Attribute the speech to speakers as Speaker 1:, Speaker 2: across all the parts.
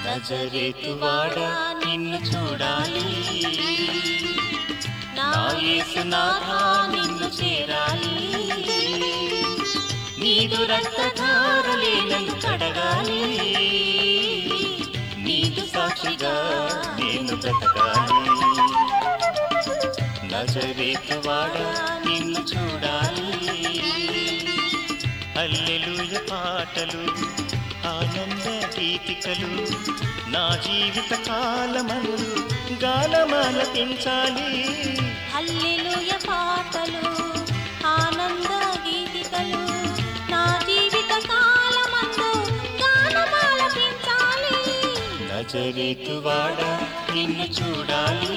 Speaker 1: నజరేతువాడా నిన్ను చూడాలి నా యేసునాథా నిన్ను చేరాలి నీదు రక్తధారలే నన్ను కడగాలి నీదు సాక్షిగా నేను బ్రతకాలి నజరేతువాడా నిన్ను చూడాలి హల్లెలూయ పాటలు ఆనంద గీతికలు నా జీవిత కాలమందు గానమాలపించాలి
Speaker 2: హల్లెలూయ పాటలు ఆనంద గీతికలు నా జీవిత కాలమందు గానమాలపించాలి
Speaker 1: నజరేతువాడా నిన్ను చూడాలి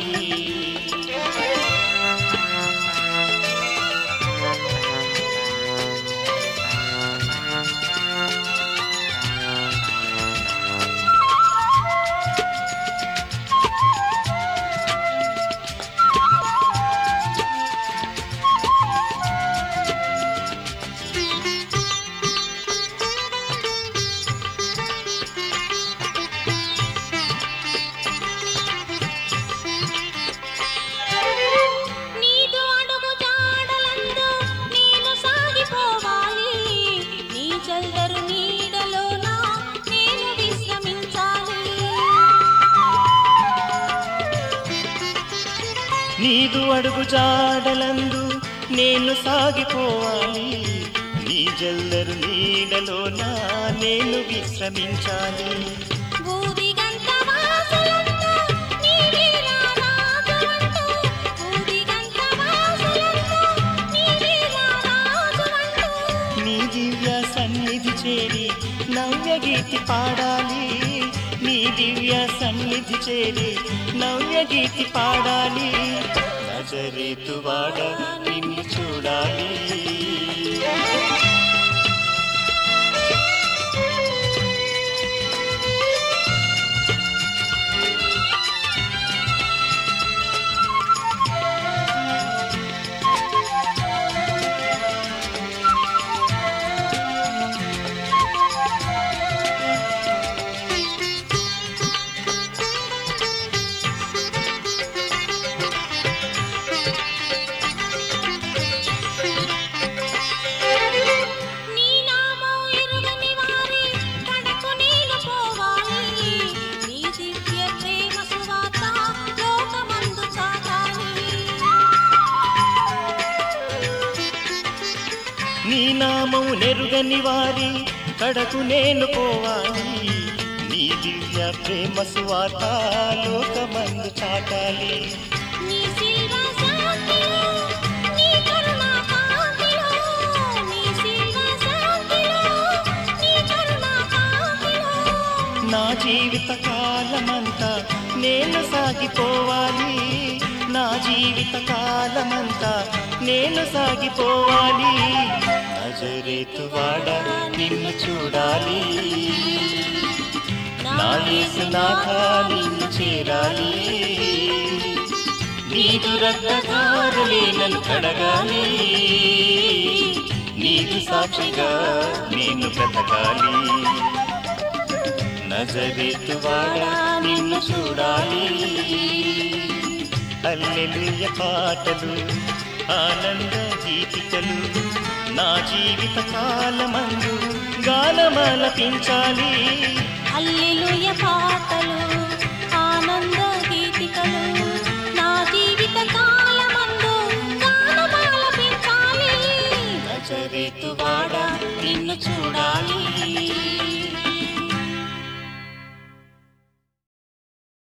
Speaker 2: నీదు అడుగు జాడలందు నేను సాగిపోవాలి నీ చల్దరు నీడలోన నేను విశ్రమించాలి
Speaker 1: నీదు అడుగు జాడలందు నేను సాగిపోవాలి నీ జల్లరు నీడలోన నేను విశ్రమించాలి
Speaker 2: బూదిగంత వాసులంతా నీవేలా రాజువంటూ బూదిగంత వాసులంతా నీవేలా రాజువంటూ
Speaker 1: నీ దివ్య సన్నిధి చేరి నవ్య గీతి పాడాలి నీ దివ్య సన్నిధి చేరి నవ్య గీతి పాడాలి నజరేతువాడ నిన్ను చూడాలి
Speaker 2: నీ నామం ఎరుగని వారి కడకు నీళ్ళు పోవాలి నీ దివ్య ప్రేమ సువాత లోకమందు చాటాలి
Speaker 1: నీ నామం నెరుగని వారి కడకు నేను పోవాలి నీ దివ్య ప్రేమ సువాత లోకమందు చాటాలి
Speaker 2: నీ శిల్వ శాంతిలో నీ కరుణా కాంతిలో నీ శిల్వ శాంతిలో నీ కరుణా కాంతిలో
Speaker 1: నా జీవిత కాలమంతా నేను సాగిపోవాలి నా జీవిత కాలమంతా నేను సాగిపోవాలి నజరేతువాడ నిన్ను చూడాలి నా యేసునాథ నిన్ను చేరాలి నీదు రక్తధారలే నన్ను కడగాలి నీదు సాక్షిగా నేను బ్రతకాలి నజరేతువాడా నిన్ను చూడాలి హల్లెలూయ పాటలు ఆనంద గీతికలు నా జీవిత కాలమందు గానమాలపించాలి
Speaker 2: హల్లెలూయ పాటలు